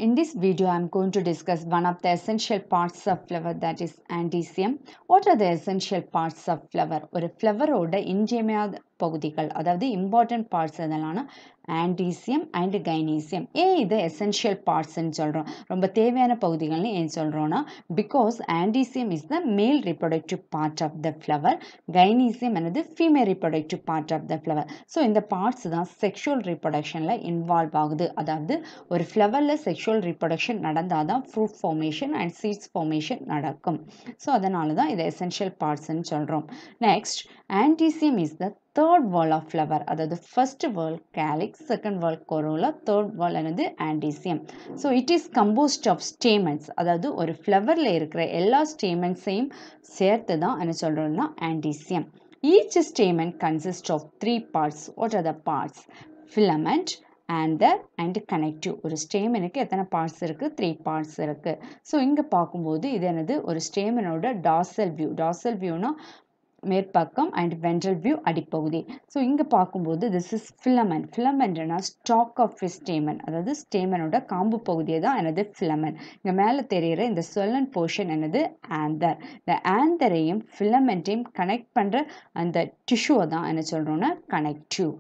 In this video, I am going to discuss one of the essential parts of flower that is antecium. What are the essential parts of flower? ஒரு ஃப்ளவரோட இன்றியமையாத பகுதிகள் அதாவது important parts எதெல்லாம்னா androecium and gynoecium ஏன் இது essential பார்ட்ஸ்ன்னு சொல்கிறோம் ரொம்ப தேவையான பகுதிகள்னு ஏன் சொல்கிறோன்னா because ஆன்டீசியம் is the male reproductive part of the flower gynoecium என்னது female reproductive part of the flower so இந்த பார்ட்ஸ் தான் செக்ஷுவல் ரிப்ரொடக்ஷனில் இன்வால்வ் ஆகுது அதாவது ஒரு ஃப்ளவரில் செக்ஷுவல் ரிப்ரொடக்ஷன் நடந்தால் தான் fruit formation and seeds formation நடக்கும் ஸோ அதனால தான் இது எசென்ஷியல் பார்ட்ஸ்ன்னு சொல்கிறோம் next androecium is the third whorl of flower அதாவது first whorl calyx second whorl corolla third whorl என்னது androecium so it is composed of stamens அதாவது ஒரு ஃப்ளவரில் இருக்கிற எல்லா ஸ்டேமன்ஸையும் சேர்த்து தான் என்ன சொல்கிறோம்னா androecium each stamen consist of three parts what are the parts filament anther and connective ஒரு ஸ்டேமனுக்கு எத்தனை பார்ட்ஸ் இருக்குது த்ரீ பார்ட்ஸ் இருக்குது ஸோ இங்கே பார்க்கும்போது இது என்னது ஒரு ஸ்டேமனோட டாசல் வியூ டாசல் வியூனா மேற்பக்கம் அண்ட் வென்ட்ரல் வியூ அடிப்பகுதி ஸோ இங்கே பார்க்கும்போது திஸ் இஸ் ஃபிலமெண்ட் ஃபிலமெண்ட்னா ஸ்டாக் ஆஃப் ஸ்டேமன் அதாவது ஸ்டேமனோட காம்பு பகுதியை தான் எனது ஃபிலமெண்ட் இங்கே மேலே தெரிகிற இந்த சொல்லன் போர்ஷன் என்னது ஆந்தர் இந்த ஆந்தரையும் ஃபிலமெண்ட்டையும் கனெக்ட் பண்ணுற அந்த டிஷ்யூவை தான் என்ன சொல்கிறோன்னா connective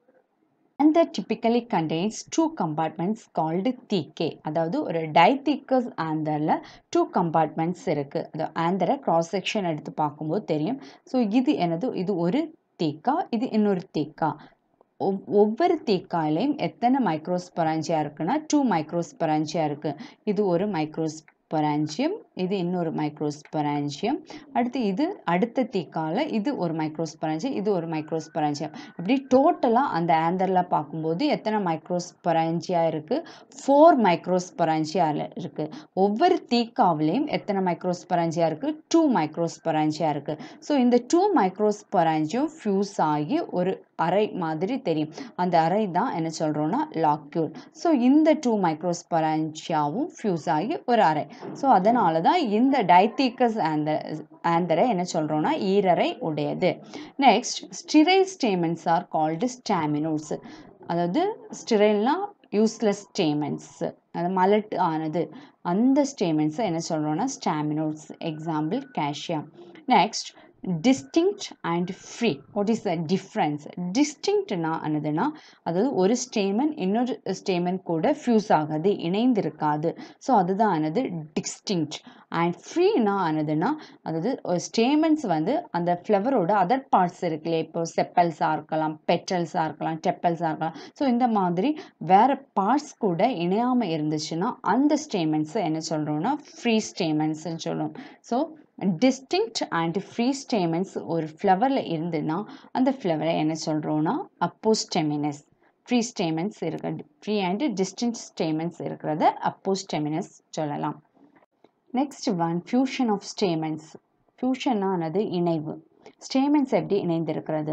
and that typically contains two compartments called thecae அதாவது ஒரு டைத்தீக்கஸ் ஆந்தரில் டூ கம்பார்ட்மெண்ட்ஸ் இருக்குது அது ஆந்தரை கிராஸ் செக்ஷன் எடுத்து பார்க்கும்போது தெரியும் ஸோ இது எனது இது ஒரு தீக்கா இது இன்னொரு தீக்கா ஒவ் ஒவ்வொரு தீக்காலையும் எத்தனை மைக்ரோஸ்பொராஞ்சியா இருக்குன்னா டூ மைக்ரோஸ்பொராஞ்சியா இருக்குது இது ஒரு மைக்ரோஸ் ஸ்பொராஞ்சியம் இது இன்னொரு மைக்ரோஸ்பொராஞ்சியம் அடுத்து இது அடுத்த தீக்கால இது ஒரு மைக்ரோஸ்பொராஞ்சியம் இது ஒரு மைக்ரோஸ்பொராஞ்சியம் இப்படி டோட்டலாக அந்த ஆந்தரில் பார்க்கும்போது எத்தனை மைக்ரோஸ்பொராஞ்சியா இருக்குது ஃபோர் மைக்ரோஸ்பொராஞ்சியா இருக்குது ஒவ்வொரு தீக்காவிலையும் எத்தனை மைக்ரோஸ்பொராஞ்சியா இருக்குது டூ மைக்ரோஸ்பொராஞ்சியா இருக்குது ஸோ இந்த டூ மைக்ரோஸ்பொராஞ்சியம் ஃபியூஸ் ஆகி ஒரு அறை மாதிரி தெரியும் அந்த அறை தான் என்ன சொல்கிறோன்னா லாக்யூல் ஸோ இந்த டூ மைக்ரோஸ்பொராஞ்சியாவும் ஃபியூஸ் ஆகி ஒரு அறை ஸோ அதனால தான் இந்த டைத்தீக்கஸ் ஆந்த ஆந்தரை என்ன சொல்கிறோன்னா ஈரறை உடையது next sterile stamens are called staminodes அதாவது ஸ்டிரைல்னா யூஸ்லெஸ் ஸ்டேமன்ஸ் அது மலட்டு ஆனது அந்த ஸ்டேமன்ஸை என்ன சொல்கிறோன்னா staminodes example cassia next distinct and free what is the difference டிஸ்டிங்க்ட்னா என்னதுன்னா அதாவது ஒரு ஸ்டேமன் இன்னொரு ஸ்டேமன் கூட ஃபியூஸ் ஆகாது இணைந்திருக்காது ஸோ அதுதான் ஆனது டிஸ்டிங்க்ட் அண்ட் ஃப்ரீனா ஆனதுன்னா அதாவது ஒரு ஸ்டேமன்ஸ் வந்து அந்த ஃப்ளவரோட அதர் பார்ட்ஸ் இருக்குல்லையே இப்போ செப்பல்ஸாக இருக்கலாம் பெட்டல்ஸாக இருக்கலாம் டெப்பல்ஸாக இருக்கலாம் ஸோ இந்த மாதிரி வேறு பார்ட்ஸ் கூட இணையாமல் இருந்துச்சுன்னா அந்த ஸ்டேமன்ஸை என்ன சொல்கிறோன்னா ஃப்ரீ ஸ்டேமன்ஸ்ன்னு சொல்லுவோம் so distinct and free stamens ஒரு ஃப்ளவரில் இருந்துன்னா அந்த ஃப்ளவரை என்ன சொல்கிறோன்னா அப்போஸ்டெமினஸ் ஃப்ரீ ஸ்டேமன்ஸ் இருக்க ஃப்ரீ அண்ட் டிஸ்டிங்க் ஸ்டேமன்ஸ் இருக்கிறத அப்போஸ்டெமினஸ் சொல்லலாம் next one fusion of stamens ஃபியூஷனானது இணைவு ஸ்டேமன்ஸ் எப்படி இணைந்திருக்கிறது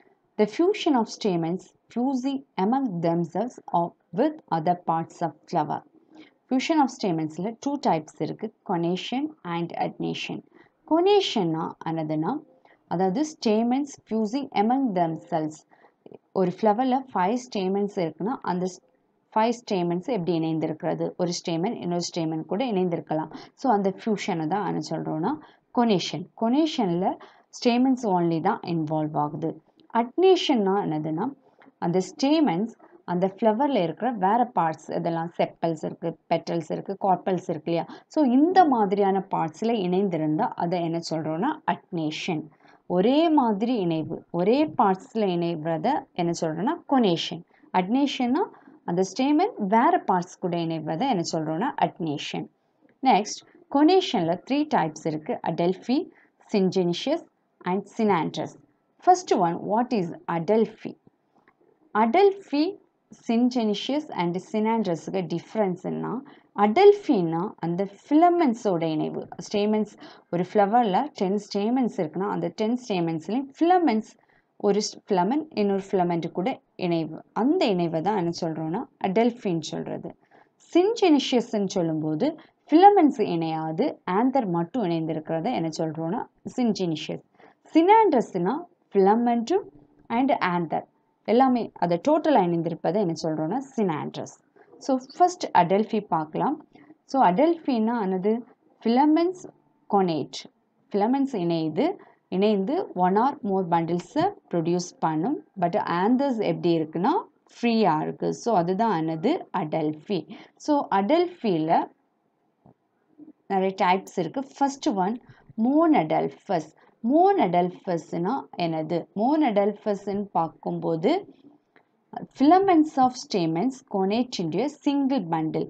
the fusion of stamens fusing among themselves of with other parts of flower fusion of ஸ்டேமன்ஸில் டூ டைப்ஸ் இருக்குது cohesion and adnation கொனேஷன்னா என்னதுன்னா அதாவது stamens fusing among themselves ஒரு ஃப்ளவரில் ஃபைவ் ஸ்டேமன்ஸ் இருக்குன்னா அந்த ஃபைவ் ஸ்டேமன்ஸ் எப்படி இணைந்திருக்கிறது ஒரு ஸ்டேமன் இன்னொரு ஸ்டேமன் கூட இணைந்திருக்கலாம் ஸோ அந்த ஃபியூஷனை தான் என்ன சொல்கிறோன்னா கொனேஷன் கொனேஷனில் ஸ்டேமன்ஸ் ஓன்லி தான் இன்வால்வ் ஆகுது அட்னேஷன்னா என்னதுன்னா அந்த ஸ்டேமன்ஸ் அந்த ஃப்ளவரில் இருக்கிற வேறு பார்ட்ஸ் இதெல்லாம் செப்பல்ஸ் இருக்குது பெட்டல்ஸ் இருக்குது கார்பல்ஸ் இருக்கு இல்லையா ஸோ இந்த மாதிரியான பார்ட்ஸில் இணைந்திருந்தால் அதை என்ன சொல்கிறோன்னா அட்னேஷன் ஒரே மாதிரி இணைவு ஒரே பார்ட்ஸில் இணைவத என்ன சொல்கிறோன்னா கொனேஷன் அட்னேஷன்னா அந்த ஸ்டேமன் வேறு பார்ட்ஸ் கூட இணைவதை என்ன சொல்கிறோன்னா அட்னேஷன் நெக்ஸ்ட் கொனேஷனில் த்ரீ டைப்ஸ் இருக்குது adelphy syngenesious and synandrous first one what is adelphy adelphy syngenesious and சினாண்ட்ரஸுக்கு டிஃப்ரென்ஸ்னா அடல்ஃபின்னா அந்த ஃபிலமெண்ட்ஸோட இணைவு ஸ்டேமன்ஸ் ஒரு ஃப்ளவரில் டென் ஸ்டேமன்ஸ் இருக்குன்னா அந்த டென் ஸ்டேமன்ஸ்லேயும் ஃபிலமெண்ட்ஸ் ஒரு ஃபிலமெண்ட் இன்னொரு ஃபிலமெண்ட் கூட இணைவு அந்த இணைவை தான் என்ன சொல்கிறோன்னா அடல்ஃபின்னு சொல்கிறது சின்ஜெனிஷியஸ்ன்னு சொல்லும்போது ஃபிலமெண்ட்ஸ் இணையாது ஆந்தர் மட்டும் இணைந்திருக்கிறத என்ன சொல்கிறோன்னா சின்ஜெனிஷியஸ் சினாண்ட்ரஸ்னா ஃபிலமெண்ட்டும் அண்ட் ஆந்தர் எல்லாமே அதை டோட்டலாக இணைந்திருப்பதை என்ன சொல்கிறோன்னா சினாண்ட்ரஸ் ஸோ ஃபர்ஸ்ட் அடல்ஃபி பார்க்கலாம் ஸோ அடல்ஃபின்னா என்னது ஃபிலமெண்ட்ஸ் கொனேட் ஃபிலமெண்ட்ஸ் இணையுது இணைந்து ஒன் ஆர் மோர் பண்டில்ஸை ப்ரொடியூஸ் பண்ணும் பட் ஆந்தர்ஸ் எப்படி இருக்குன்னா ஃப்ரீயாக இருக்குது ஸோ அதுதான் என்னது அடல்ஃபி ஸோ அடல்ஃபியில் நிறைய டைப்ஸ் இருக்குது ஃபர்ஸ்ட் ஒன் மோன் அடல்ஃபஸ் மோன் அடல்ஃபஸ்னா என்னது மோன் அடல்ஃபஸ்ன்னு பார்க்கும்போது filaments of stamens conate into a single bundle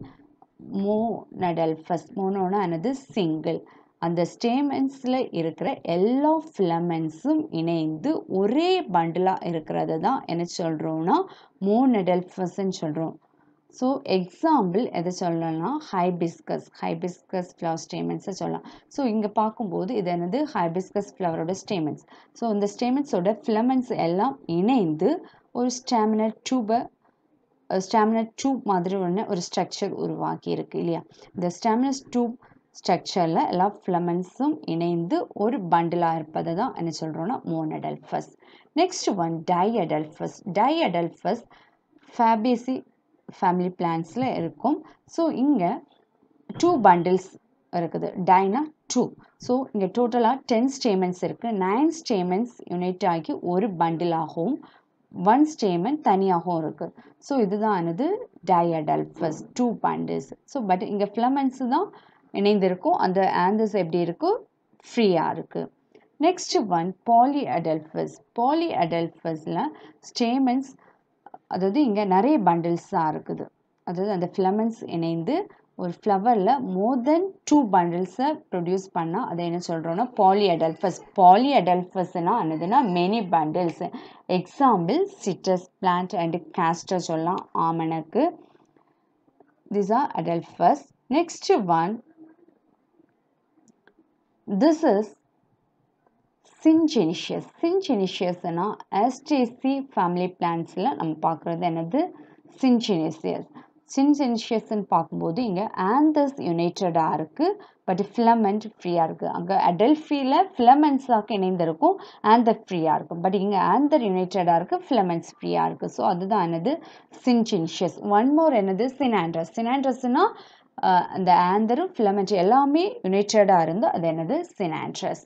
மோனடல்ஃபஸ் மோனோனா என்னது சிங்கிள் அந்த ஸ்டேமென்ஸில் இருக்கிற எல்லா ஃபிலமெண்ட்ஸும் இணைந்து ஒரே பண்டிலாக இருக்கிறது தான் என்ன சொல்கிறோம்னா மோனடல்ஃபஸ்ன்னு சொல்கிறோம் ஸோ எக்ஸாம்பிள் எதை சொல்லலாம்னா ஹைபிஸ்கஸ் ஹைபிஸ்கஸ் ஃப்ளவர் ஸ்டேமென்ஸை சொல்லலாம் ஸோ இங்கே பார்க்கும்போது இது என்னது ஹைபிஸ்கஸ் ஃப்ளவரோட ஸ்டேமென்ஸ் ஸோ இந்த ஸ்டேமென்ஸோட ஃபிலமெண்ட்ஸ் எல்லாம் இணைந்து ஒரு ஸ்டாமினர் டியூபை ஸ்டாமினர் டியூப் மாதிரி ஒன்று ஒரு ஸ்ட்ரக்சர் உருவாக்கி இருக்கு இல்லையா இந்த ஸ்டாமினஸ் டியூப் ஸ்ட்ரக்சரில் எல்லா ஃபிலமெண்ட்ஸும் இணைந்து ஒரு பண்டிலாக இருப்பதை தான் என்ன சொல்கிறோன்னா monadelphous next one diadelphous diadelphous Fabaceae family பிளான்ஸில் இருக்கும் ஸோ இங்கே டூ பண்டில்ஸ் இருக்குது டைனா டூ ஸோ இங்கே டோட்டலாக டென் ஸ்டேமெண்ட்ஸ் இருக்குது நைன் ஸ்டேமெண்ட்ஸ் யுனைட் ஆகி ஒரு பண்டிலாகவும் ஒன் ஸ்டேமன் தனியாகவும் இருக்குது ஸோ இதுதான் என்னது diadelphous two bundles so but இங்கே ஃபிலமெண்ட்ஸ் தான் இணைந்திருக்கும் அந்த ஆந்தஸ் எப்படி இருக்கும் ஃப்ரீயாக இருக்குது நெக்ஸ்ட் ஒன் பாலி அடல்ஃபஸ் பாலி அடல்ஃபஸில் ஸ்டேமன்ஸ் அதாவது இங்கே நிறைய பண்டில்ஸாக இருக்குது அதாவது அந்த ஃபிலமெண்ட்ஸ் இணைந்து ஒரு ஃப்ளவரில் மோர் தென் டூ பண்டில்ஸை ப்ரொடியூஸ் பண்ணால் அதை என்ன சொல்கிறோன்னா பாலி அடல்ஃபஸ் பாலி அடல்ஃபஸ்னால் என்னதுன்னா many bundles example citrus plant and castor சொல்லலாம் ஆமணக்கு this are adelphous next one this is syngenesious சின்ஜெனிஷியஸ்னா எஸ்டிசி ஃபேமிலி பிளான்ஸில் நம்ம பார்க்குறது என்னது சின்ஜெனிஷியஸ் சின்ஜெனிஷியஸ்ன்னு பார்க்கும்போது இங்கே ஆந்தஸ் யுனைட்டடாக இருக்குது பட் ஃபிலமெண்ட் ஃப்ரீயாக இருக்குது அங்கே அடல்ஃபியில் ஃபிலமெண்ட்ஸாக இணைந்திருக்கும் ஆந்தர் ஃப்ரீயாக இருக்கும் பட் இங்கே ஆந்தர் யுனைட்டடாக இருக்குது ஃபிலமெண்ட்ஸ் ஃப்ரீயாக இருக்குது ஸோ அதுதான் என்னது சின்ஜெனிஷியஸ் ஒன் மோர் என்னது சினாண்ட்ரஸ் சினாண்ட்ரஸ்னால் அந்த ஆந்தரும் ஃபிலமெண்ட் எல்லாமே யுனைட்டடாக இருந்து அது என்னது சினாண்ட்ரஸ்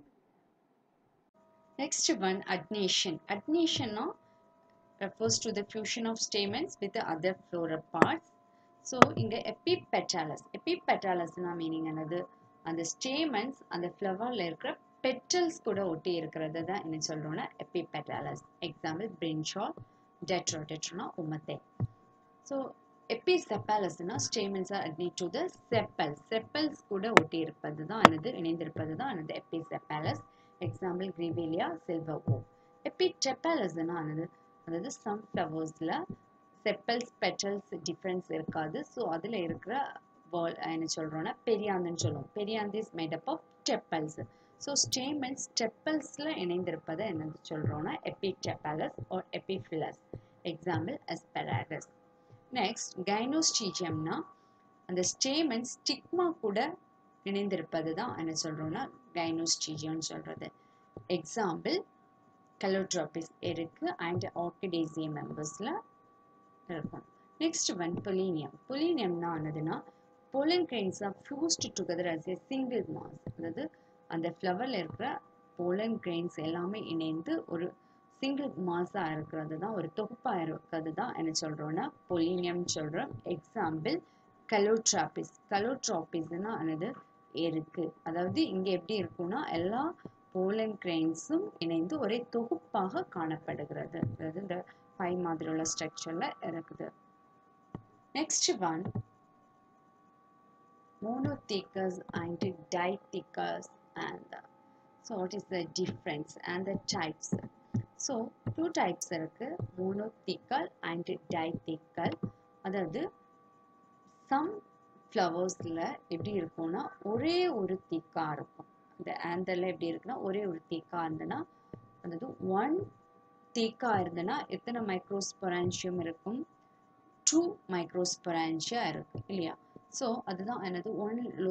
Next one, adnation. Adnation no, refers to the fusion of stamens with the other floral parts. So, இங்க epipetalous. Epipetalous na meaning என்னது அந்த ஸ்டேமன்ஸ் அந்த ஃப்ளவரில் இருக்கிற பெட்டல்ஸ் கூட ஒட்டி இருக்கிறது தான் என்ன சொல்கிறோன்னா எபிபெட்டாலஸ் எக்ஸாம்பிள் பிரிஞ்சால் டெட்ரோ டெட்ரோனா உமத்தே ஸோ எபிசெப்பாலஸ்னா stamens are adnate to the sepals sepals கூட ஒட்டி இருப்பது தான் என்னது இணைந்திருப்பது தான் என்னது எபிசெப்பாலஸ் எக்ஸாம்பிள் கிரிவேலியா சில்வர் ஓ எபிடெப்பலஸ்னா ஆனது அதாவது சம் ஃப்ளவர்ஸில் செப்பல்ஸ் பெட்டல்ஸ் டிஃப்ரென்ஸ் இருக்காது ஸோ அதில் இருக்கிற வால் என்ன சொல்கிறோன்னா பெரியாந்துன்னு சொல்லுவோம் perianth is made up of tepals so stamens டெப்பல்ஸில் இணைந்திருப்பதை என்னது சொல்கிறோன்னா epitepalous or epiphyllous example asparagus next கைனோஸ்டீஜியம்னா அந்த ஸ்டேமன் ஸ்டிக்மா கூட இணைந்திருப்பது தான் என்ன சொல்கிறோன்னா கைனோஸ்டீஜியம்னு சொல்கிறது எக்ஸாம்பிள் கலோட்ராபிஸ் இருக்கு அண்ட் ஆர்கிடேசியம் மெம்பர்ஸில் இருக்கும் நெக்ஸ்ட் ஒன் பொலீனியம் பொலீனியம்னா ஆனதுன்னா pollen grains are fused together as a single mass அதாவது அந்த ஃப்ளவரில் இருக்கிற போலன் கிரெயின்ஸ் எல்லாமே இணைந்து ஒரு சிங்கிள் மாஸாக இருக்கிறது தான் ஒரு தொகுப்பாக இருக்கிறது தான் என்ன சொல்கிறோன்னா பொலீனியம் சொல்கிறோம் எக்ஸாம்பிள் கலோட்ராபிஸ் கலோட்ராபிஸ்னா ஆனது இருக்கு அதாவது இங்க எப்படி இருக்கும்னா எல்லா போலன் கிரெயின்ஸும் இணைந்து ஒரே தொகுப்பாக காணப்படுகிறது அதாவது இந்த பை மாதிரி உள்ள ஸ்ட்ரக்சர்ல இருக்குது next one monothekas and dithekas and so what is the difference and the types so two types இருக்கு monothecal and dithecal அதாவது some ஃப்ளவர்ஸில் எப்படி இருக்கும்னா ஒரே ஒரு தீக்கா இருக்கும் இந்த ஆந்தரில் எப்படி இருக்குன்னா ஒரே ஒரு தீக்கா இருந்ததுன்னா அதாவது ஒன் தீக்கா இருந்ததுன்னா எத்தனை மைக்ரோஸ்பொரான்ஷியம் இருக்கும் டூ மைக்ரோஸ்பொரான்ஷியா இருக்கு இல்லையா ஸோ அதுதான் என்னது ஒன் லோ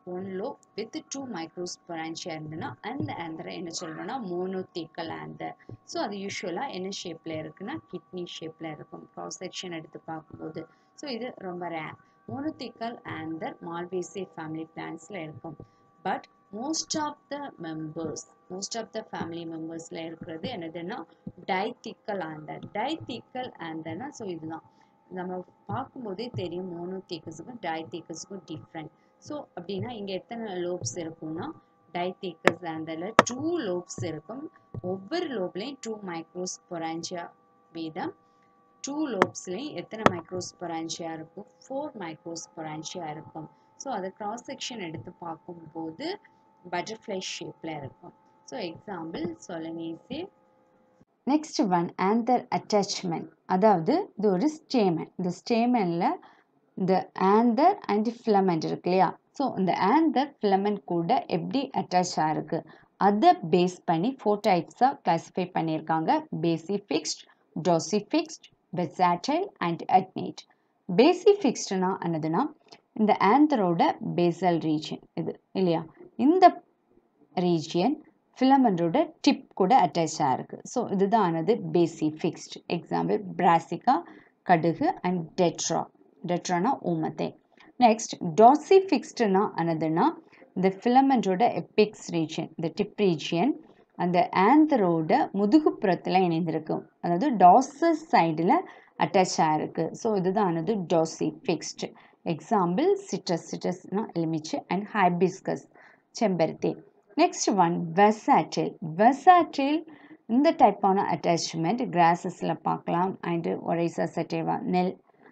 one lobe with two microsporangia இருந்ததுன்னா அந்த ஆந்தரை என்ன சொல்கிறோன்னா மோனோத்தீக்கல் ஆந்தர் ஸோ அது யூஸ்வலாக என்ன ஷேப்பில் இருக்குன்னா கிட்னி ஷேப்பில் இருக்கும் க்ராஸ் செக்ஷன் எடுத்து பார்க்கும்போது ஸோ இது ரொம்ப rare monothecous anther Malvaceae family பிளான்ஸில் இருக்கும் but most of the members most of the family மெம்பர்ஸில் இருக்கிறது என்னதுன்னா டைத்திக்கல் ஆந்தர் டைத்திக்கல் ஆந்தர்னா ஸோ இதுதான் நம்ம பார்க்கும்போதே தெரியும் மோனோதீக்கஸுக்கும் டைத்தீக்கஸுக்கும் டிஃப்ரெண்ட் ஸோ அப்படின்னா இங்கே எத்தனை லோப்ஸ் இருக்கும்னா டைத்தீக்கஸ் ஆந்தரில் டூ லோப்ஸ் இருக்கும் ஒவ்வொரு லோப்லேயும் டூ மைக்ரோஸ்பொரான்சியா வீதம் டூ லோப்ஸ்லேயும் எத்தனை மைக்ரோஸ்பொரான்சியா இருக்கும் ஃபோர் மைக்ரோஸ்பொரான்சியா இருக்கும் ஸோ அதை கிராஸ் செக்ஷன் எடுத்து பார்க்கும்போது பட்டர்ஃப்ளை ஷேப்பில் இருக்கும் so example Solanaceae next one anther attachment அதாவது இது ஒரு ஸ்டேமன் இந்த ஸ்டேமனில் இந்த ஆந்தர் அண்ட் ஃபிலமெண்ட் இருக்கு இல்லையா ஸோ இந்த ஆந்தர் ஃபிலமெண்ட் கூட எப்படி அட்டாச் ஆகிருக்கு அதை பேஸ் பண்ணி ஃபோர் டைப்ஸாக கிளாஸிஃபை பண்ணியிருக்காங்க basifixed dorsifixed versatile and adnate பேசி ஃபிக்ஸ்டுனா என்னதுன்னா இந்த ஆந்தரோட பேசல் ரீஜன் இது இல்லையா இந்த ரீஜியன் ஃபிலமெண்டோட டிப் கூட அட்டாச் ஆகிருக்கு ஸோ இதுதான் ஆனது பேசி ஃபிக்ஸ்ட் எக்ஸாம்பிள் பிராசிகா கடுகு அண்ட் டெட்ரா டெட்ரானா ஊமத்தை நெக்ஸ்ட் டாசி ஃபிக்ஸ்டுனா ஆனதுன்னா இந்த ஃபிலமெண்டோட எபிக்ஸ் ரீஜியன் இந்த டிப் ரீஜியன் அந்த ஆந்தரோட முதுகுப்புறத்தில் இணைந்திருக்கும் அதாவது டாசஸ் சைடில் அட்டாச் ஆகிருக்கு ஸோ இதுதான் ஆனது டாசி ஃபிக்ஸ்டு எக்ஸாம்பிள் சிட்ரஸ் சிட்ரஸ்னா எலுமிச்சு அண்ட் ஹைபிஸ்கஸ் செம்பருத்தி நெக்ஸ்ட் ஒன் வெசாட்டில் வெசாட்டில் இந்த டைப்பான அட்டாச்மெண்ட் கிராஸஸில் பார்க்கலாம் அண்டு ஒரைசா சட்டேவா நெல்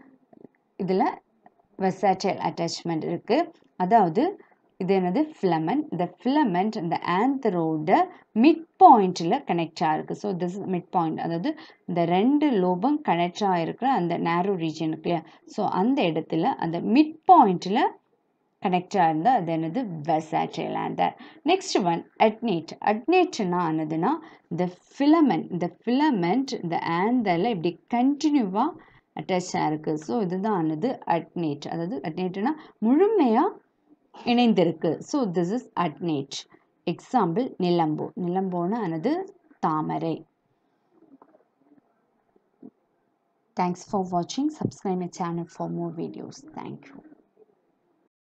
இதில் வெசாட்டில் அட்டாச்மெண்ட் இருக்குது அதாவது இது என்னது ஃபிலமெண்ட் இந்த ஃபிலமெண்ட் இந்த ஆந்தரோட மிட் பாயிண்டில் கனெக்ட் ஆகிருக்கு ஸோ திஸ் மிட் பாயிண்ட் அதாவது இந்த ரெண்டு லோபம் கனெக்ட் ஆகிருக்கிற அந்த நேரோ ரீஜனுக்கு இல்லையா ஸோ அந்த இடத்துல அந்த மிட் பாயிண்டில் கனெக்ட் ஆயிருந்தால் அது என்னது versatile anther next one adnate அட்னேட்னா ஆனதுன்னா இந்த ஃபிலமெண்ட் இந்த ஃபிலமெண்ட் இந்த ஆந்தரில் இப்படி கண்டினியூவாக அட்டாச் ஆகிருக்கு ஸோ இதுதான் ஆனது அட்னேட் அதாவது அட்னேட்னா முழுமையாக இணைந்திருக்கு so this is adnate example Nelumbo நிலம்போன்னு ஆனது தாமரை தேங்க்ஸ் ஃபார் வாட்சிங் subscribe my channel for more videos thank you